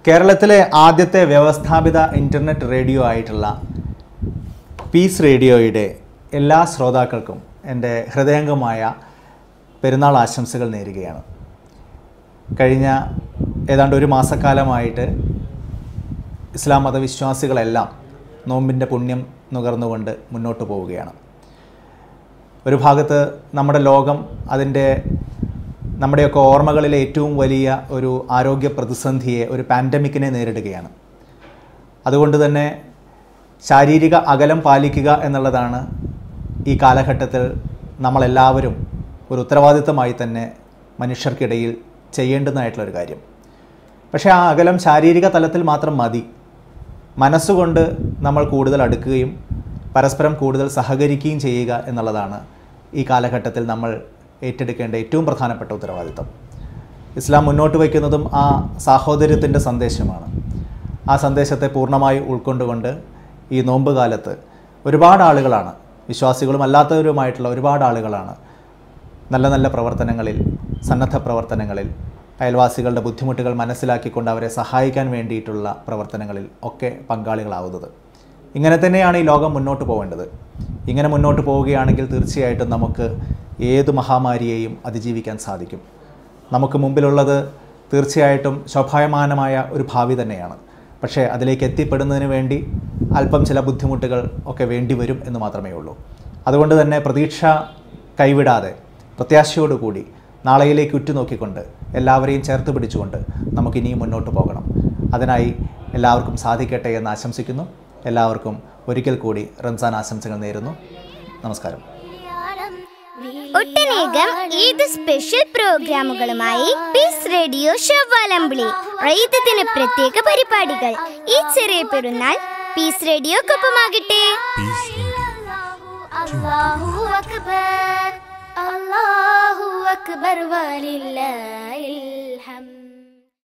കേരളത്തിലെ ആദ്യത്തെ വ്യവസ്ഥാപിത ഇൻ്റർനെറ്റ് റേഡിയോ ആയിട്ടുള്ള പീസ് റേഡിയോയുടെ എല്ലാ ശ്രോതാക്കൾക്കും എൻ്റെ ഹൃദയംഗമായ പെരുന്നാൾ ആശംസകൾ നേരുകയാണ് കഴിഞ്ഞ ഏതാണ്ട് ഒരു മാസക്കാലമായിട്ട് ഇസ്ലാം മതവിശ്വാസികളെല്ലാം നോമ്പിൻ്റെ പുണ്യം നുകർന്നുകൊണ്ട് മുന്നോട്ട് പോവുകയാണ് ഒരു ഭാഗത്ത് നമ്മുടെ ലോകം അതിൻ്റെ നമ്മുടെയൊക്കെ ഓർമ്മകളിലെ ഏറ്റവും വലിയ ഒരു ആരോഗ്യ പ്രതിസന്ധിയെ ഒരു പാൻഡമിക്കിനെ നേരിടുകയാണ് അതുകൊണ്ട് തന്നെ ശാരീരിക അകലം പാലിക്കുക എന്നുള്ളതാണ് ഈ കാലഘട്ടത്തിൽ നമ്മളെല്ലാവരും ഒരു ഉത്തരവാദിത്തമായി തന്നെ മനുഷ്യർക്കിടയിൽ ചെയ്യേണ്ടുന്നതായിട്ടുള്ളൊരു കാര്യം പക്ഷേ ആ അകലം ശാരീരിക തലത്തിൽ മാത്രം മതി മനസ്സുകൊണ്ട് നമ്മൾ കൂടുതൽ അടുക്കുകയും പരസ്പരം കൂടുതൽ സഹകരിക്കുകയും ചെയ്യുക എന്നുള്ളതാണ് ഈ കാലഘട്ടത്തിൽ നമ്മൾ ഏറ്റെടുക്കേണ്ട ഏറ്റവും പ്രധാനപ്പെട്ട ഉത്തരവാദിത്തം ഇസ്ലാം മുന്നോട്ട് വയ്ക്കുന്നതും ആ സാഹോദര്യത്തിൻ്റെ സന്ദേശമാണ് ആ സന്ദേശത്തെ പൂർണ്ണമായി ഉൾക്കൊണ്ടുകൊണ്ട് ഈ നോമ്പ് കാലത്ത് ഒരുപാട് ആളുകളാണ് വിശ്വാസികളും അല്ലാത്തവരുമായിട്ടുള്ള ഒരുപാട് ആളുകളാണ് നല്ല നല്ല പ്രവർത്തനങ്ങളിൽ സന്നദ്ധ പ്രവർത്തനങ്ങളിൽ അയൽവാസികളുടെ ബുദ്ധിമുട്ടുകൾ മനസ്സിലാക്കിക്കൊണ്ട് അവരെ സഹായിക്കാൻ വേണ്ടിയിട്ടുള്ള പ്രവർത്തനങ്ങളിൽ ഒക്കെ പങ്കാളികളാവുന്നത് ഇങ്ങനെ തന്നെയാണ് ഈ ലോകം മുന്നോട്ട് പോകേണ്ടത് ഇങ്ങനെ മുന്നോട്ട് പോവുകയാണെങ്കിൽ തീർച്ചയായിട്ടും നമുക്ക് ഏത് മഹാമാരിയെയും അതിജീവിക്കാൻ സാധിക്കും നമുക്ക് മുമ്പിലുള്ളത് തീർച്ചയായിട്ടും ശോഭായമാനമായ ഒരു ഭാവി തന്നെയാണ് പക്ഷേ അതിലേക്ക് എത്തിപ്പെടുന്നതിന് വേണ്ടി അല്പം ചില ബുദ്ധിമുട്ടുകൾ ഒക്കെ വേണ്ടി വരും എന്ന് മാത്രമേ ഉള്ളൂ അതുകൊണ്ട് തന്നെ പ്രതീക്ഷ കൈവിടാതെ പ്രത്യാശയോടുകൂടി നാളെയിലേക്ക് ഉറ്റുനോക്കിക്കൊണ്ട് എല്ലാവരെയും ചേർത്ത് പിടിച്ചുകൊണ്ട് നമുക്കിനിയും മുന്നോട്ട് പോകണം അതിനായി എല്ലാവർക്കും സാധിക്കട്ടെ എന്ന് ആശംസിക്കുന്നു എല്ലാവർക്കും ഒരിക്കൽ കൂടി റംസാൻ ആശംസകൾ നേരുന്നു നമസ്കാരം ഒട്ടനേകം ഈദ് സ്പെഷ്യൽ പ്രോഗ്രാമുകളുമായി പീസ് റേഡിയോ ഷവ്വാലമ്പിളി റീദത്തിന് പ്രത്യേക പരിപാടികൾ ഈ ചെറിയ പെരുന്നാൾ പീസ് റേഡിയോക്കൊപ്പമാകട്ടെ Peace Radio. അല്ലാഹു അക്ബർ അല്ലാഹു അക്ബർ വലില്ലാഹിൽ ഹംദ്